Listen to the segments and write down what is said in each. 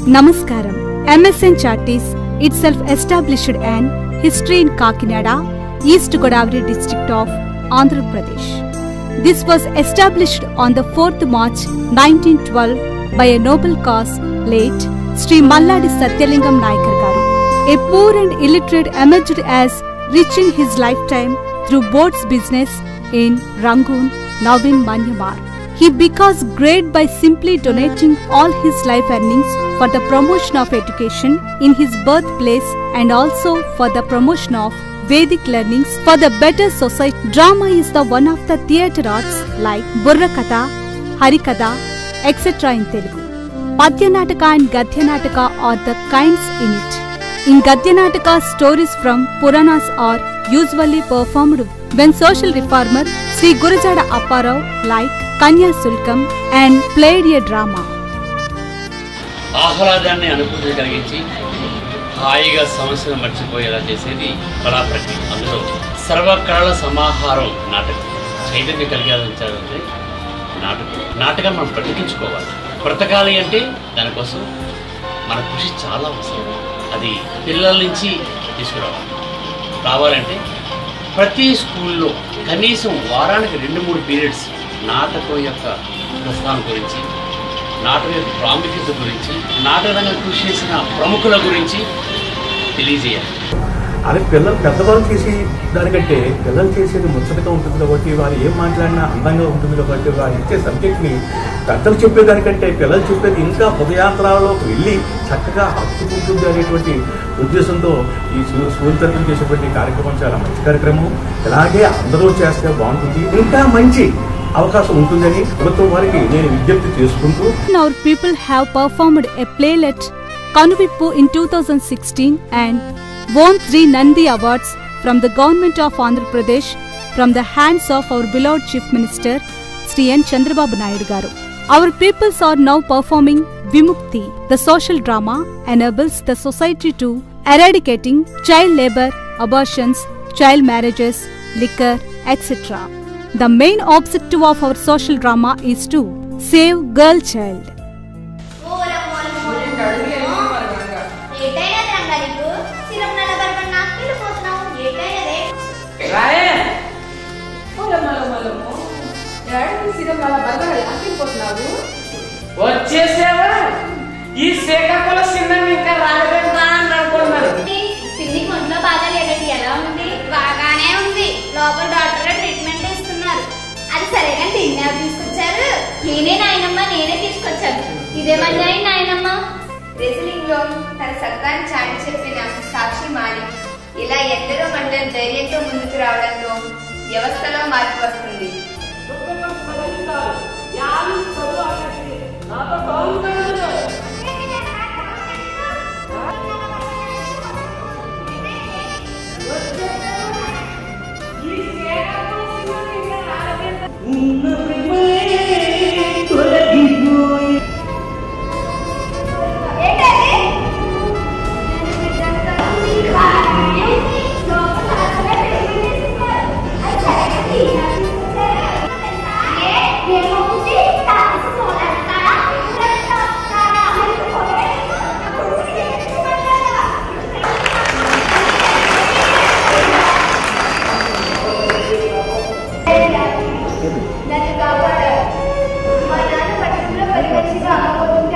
Namaskaram. MSN Chartis itself established an history in Kakinada, East Godavari district of Andhra Pradesh. This was established on the 4th March 1912 by a noble cause late Sri Malladi Satyalingam Naikar Garu. A poor and illiterate emerged as rich in his lifetime through boat's business in Rangoon, now in Myanmar. He becomes great by simply donating all his life earnings for the promotion of education in his birthplace and also for the promotion of Vedic learnings for the better society. Drama is the one of the theatre arts like Burra Katha, Harikatha, etc. in Telugu. Padya Nataka and Gadya Nataka are the kinds in it. In Gadya Nataka, stories from Puranas are usually performed when social reformer Sri Gurujada Apparao like Kanya Sulkam and played a drama. ఆహ్లాదాన్ని అనుభూతి కలిగించి హాయిగా సమస్యను మర్చిపోయేలా చేసేది కళా ప్రక్రియ అందులో సర్వకళల సమాహారం నాటకం చైతన్యం కలిగించాలంటే నాటకం నాటకం మనం బ్రతికించుకోవాలి బ్రతకాలి అంటే దానికోసం మన కృషి చాలా అవసరం అది పిల్లల నుంచి తీసుకురావాలి రావాలంటే ప్రతి స్కూల్లో కనీసం వారానికి రెండు మూడు పీరియడ్స్ నాటకం యొక్క ప్రస్థానం గురించి నాటకం యొక్క ప్రాముఖ్యత గురించి నాటకంగా కృషి చేసిన ప్రముఖుల గురించి తెలియజేయాలి అది పిల్లలు పెద్దవాళ్ళు చేసే దానికంటే పిల్లలు చేసేది ముచ్చటగా ఉంటుంది కాబట్టి వారు ఏం మాట్లాడినా అందంగా ఉంటుంది కాబట్టి వారు ఇచ్చే సబ్జెక్ట్ని పెద్దలు చెప్పేదానికంటే పిల్లలు చెప్పేది ఇంకా హృదయాంతరాలలోకి వెళ్ళి చక్కగా హత్తుకుంటుంది అనేటువంటి ఉద్దేశంతో ఈ స్కూ- స్కూల్ తరఫున చేసేటువంటి కార్యక్రమం చాలా మంచి కార్యక్రమం ఇలాగే అందరూ చేస్తే బాగుంటుంది ఇంకా మంచి అవకాశం ఉంటుందని ప్రభుత్వం వారికి నేను విజ్ఞప్తి చేసుకుంటూ Our people have performed a playlet Kanuvippu in 2016 and won three Nandi Awards from the government of Andhra Pradesh from the hands of our beloved Chief Minister Sri N. Chandrababu Naidu Garu. Our peoples are now performing Vimukti. The social drama enables the society to eradicating child labor, abortions, child marriages, liquor, etc. The main objective of our social drama is to save girl child. ఏటైనా రంగా నీకు serum నల్లబరబడి నాకు వెళ్ళిపోతున్నావు ఏటైనదే రాయే వచ్చేసావా ఈ Srikakulam cinema ఇంకా రాలేదంటా అని అనుకున్నాను పిన్ని ఒంట్లో బాగా లేదండి ఎలా ఉంది బాగానే ఉంది లోపల డాక్టర్ ట్రీట్మెంట్ ఇస్తున్నారు అది సరేగా తిన్నా తీసుకొచ్చారు నేనే నాయనమ్మ నేనే తీసుకొచ్చాను ఇదేమన్నాయి నాయనమ్మ రెజ్లింగ్ లో తన సత్తాన్ని చాటి చెప్పిన సాక్షి మాలి ఇలా ఎందరో మహిళలు ధైర్యంతో ముందుకు రావడంతో వ్యవస్థలో మార్పు వస్తుంది నన్ను కాపాడారు మా నాన్న పట్టణంలో పరిగెత్తి అమ్మకొడుకుంటే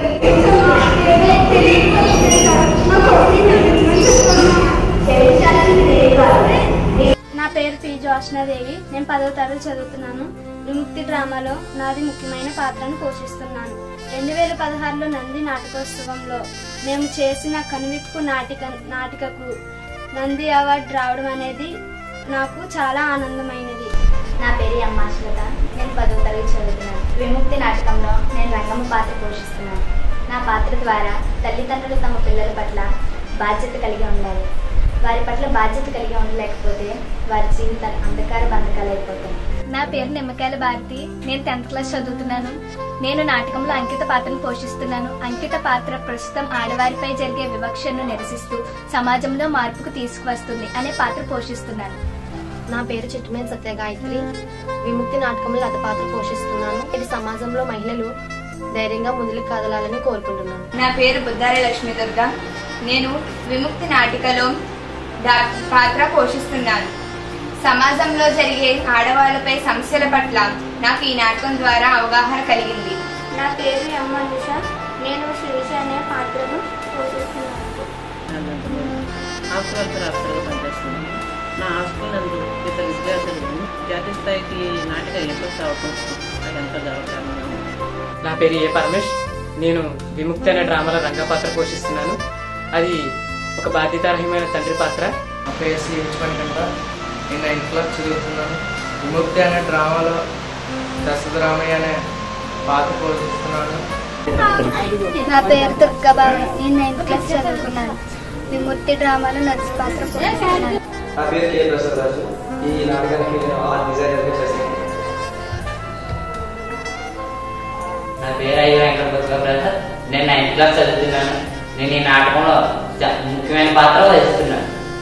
నా పేరు పి జోష్నాదేవి నేను పదవ తరగతి చదువుతున్నాను విముక్తి డ్రామాలో నాది ముఖ్యమైన పాత్రను పోషిస్తున్నాను రెండు వేల పదహారులో నంది నాటకోత్సవంలో మేము చేసిన కనువిప్పు నాటిక నాటికకు నంది అవార్డు రావడం అనేది నాకు చాలా ఆనందమైనది నా పేరు అమ్మాశ్వత నేను పదవ తరగతి చదువుతున్నాను విముక్తి నాటకంలో నేను రంగమ్మ పాత్ర పోషిస్తున్నాను నా పాత్ర ద్వారా తల్లిదండ్రులు తమ పిల్లల పట్ల బాధ్యత కలిగి ఉండాలి వారి పట్ల బాధ్యత కలిగి ఉండలేకపోతే వారి జీవితాలు అంధకార బంధకాలు అయిపోతాయి నా పేరు నిమ్మకాయల భారతి నేను టెన్త్ క్లాస్ చదువుతున్నాను నేను నాటకంలో అంకిత పాత్రను పోషిస్తున్నాను అంకిత పాత్ర ప్రస్తుతం ఆడవారిపై జరిగే వివక్షను నిరసిస్తూ సమాజంలో మార్పుకు తీసుకువస్తుంది అనే పాత్ర పోషిస్తున్నాను నా పేరు చిట్టుమేని సత్యగాయత్రి విముక్తి నాటకంలో లత పాత్ర పోషిస్తున్నాను ఇది సమాజంలో మహిళలు ధైర్యంగా ముందుకు కదలాలని కోరుకుంటున్నాను నా పేరు బుద్ధారి లక్ష్మీ దుర్గా నేను విముక్తి నాటికలో డా- పాత్ర పోషిస్తున్నాను సమాజంలో జరిగే ఆడవాళ్ళపై సమస్యల పట్ల నాకు ఈ నాటకం ద్వారా అవగాహన కలిగింది నా పేరు ఎం అనుష నేను శిరీష అనే పాత్రను పోషిస్తున్నాను హాస్టల్ రాష్ట్రాలు పనిచేస్తున్నాను నా హాస్టల్ నందు ఇద్దరు విద్యార్థులు జాతీయ స్థాయికి నాటిక ఎప్పుడు అవకాశం అదంతా జరగకుండా నా పేరు ఏ పరమేష్ నేను విముక్తి అనే డ్రామాలో రంగ పాత్ర పోషిస్తున్నాను అది ఒక బాధ్యతారహమైన తండ్రి పాత్ర నా పేరు శ్రీ కంట నేను నైన్త్ క్లాస్ చదువుతున్నాను విముక్తి అనే డ్రామాలో దశరథరామయ్య అనే పాత్ర పోషిస్తున్నాను నా పేరు దుర్గాబాబు నేను నైన్త్ క్లాస్ చదువుకున్నాను విముక్తి డ్రామాలో నర్సు పాత్ర పోషిస్తున్నాను నా పేరు కే ప్రసాద్ రాజు ఈ నాటకానికి నేను ఆర్ట్ డిజైనర్గా చేస్తాను నా పేరు అయ్యి వెంకటపత్ర ప్రసాద్ నేను నైన్త్ క్లాస్ చదువుతున్నాను నేను ఈ నాటకంలో చ- ముఖ్యమైన పాత్ర వహిస్తున్నాను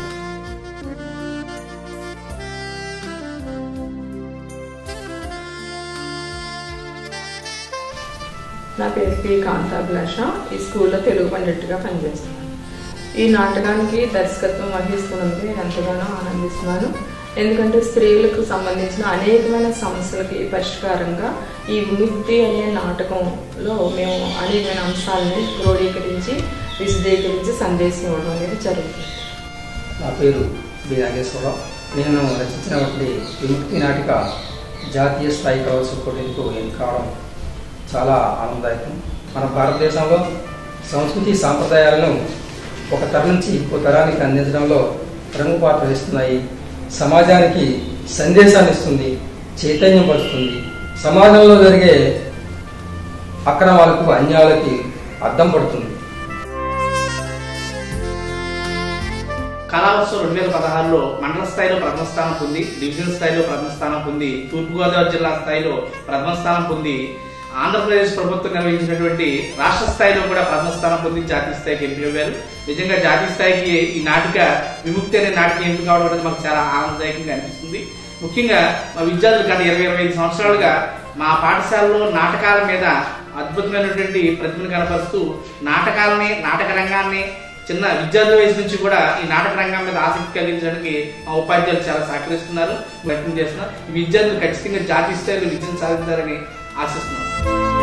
నా పేరు పి కాంతాభిలాష ఈ స్కూల్లో తెలుగు పండిట్గా పనిచేస్తున్నాను ఈ నాటకానికి దర్శకత్వం వహిస్తున్నందుకు నేను ఎంతగానో ఆనందిస్తున్నాను ఎందుకంటే స్త్రీలకు సంబంధించిన అనేకమైన సమస్యలకి పరిష్కారంగా ఈ విముక్తి అనే నాటకంలో మేము అనేకమైన అంశాలని క్రోడీకరించి విశదీకరించి సందేశం ఇవ్వడం అనేది జరుగుతుంది నా పేరు బి నాగేశ్వరరావు నేను రచించినటువంటి విముక్తి నాటిక జాతీయ స్థాయి కలవలసి పోటీలకు ఎన్నిక కావడం చాలా ఆనందదాయకం మన భారతదేశంలో సంస్కృతి సాంప్రదాయాలను ఒక తరం నుంచి ఇంకో తరానికి అందించడంలో ప్రముఖ పాత్ర వహిస్తున్నాయి సమాజానికి సందేశాన్ని ఇస్తుంది చైతన్యం పరుస్తుంది సమాజంలో జరిగే అక్రమాలకు అన్యాయాలకి అద్దం పడుతుంది కళావత్సవం రెండు వేల పదహారులో మండల స్థాయిలో ప్రథమ స్థానం పొంది డివిజన్ స్థాయిలో ప్రథమ స్థానం పొంది తూర్పుగోదావరి జిల్లా స్థాయిలో ప్రథమ స్థానం పొంది ఆంధ్రప్రదేశ్ ప్రభుత్వం నిర్వహించినటువంటి రాష్ట్ర స్థాయిలో కూడా ప్రథమ స్థానం పొంది జాతీయ స్థాయికి ఎంపికయ్యారు నిజంగా జాతీయ స్థాయికి ఈ నాటిక విముక్తి అనే నాటిక ఎంపిక కావడం అనేది మాకు చాలా ఆనందదాయకంగా అనిపిస్తుంది ముఖ్యంగా మా విద్యార్థులు గత ఇరవై ఇరవై ఐదు సంవత్సరాలుగా మా పాఠశాలలో నాటకాల మీద అద్భుతమైనటువంటి ప్రతిభను కనపరుస్తూ నాటకాలని నాటక రంగాన్ని చిన్న విద్యార్థి వయసు నుంచి కూడా ఈ నాటక రంగం మీద ఆసక్తి కలిగించడానికి మా ఉపాధ్యాయులు చాలా సహకరిస్తున్నారు ప్రయత్నం చేస్తున్నారు ఈ విద్యార్థులు ఖచ్చితంగా జాతీయ స్థాయిలో విద్యను సాధించాలని ఆశిస్తున్నాను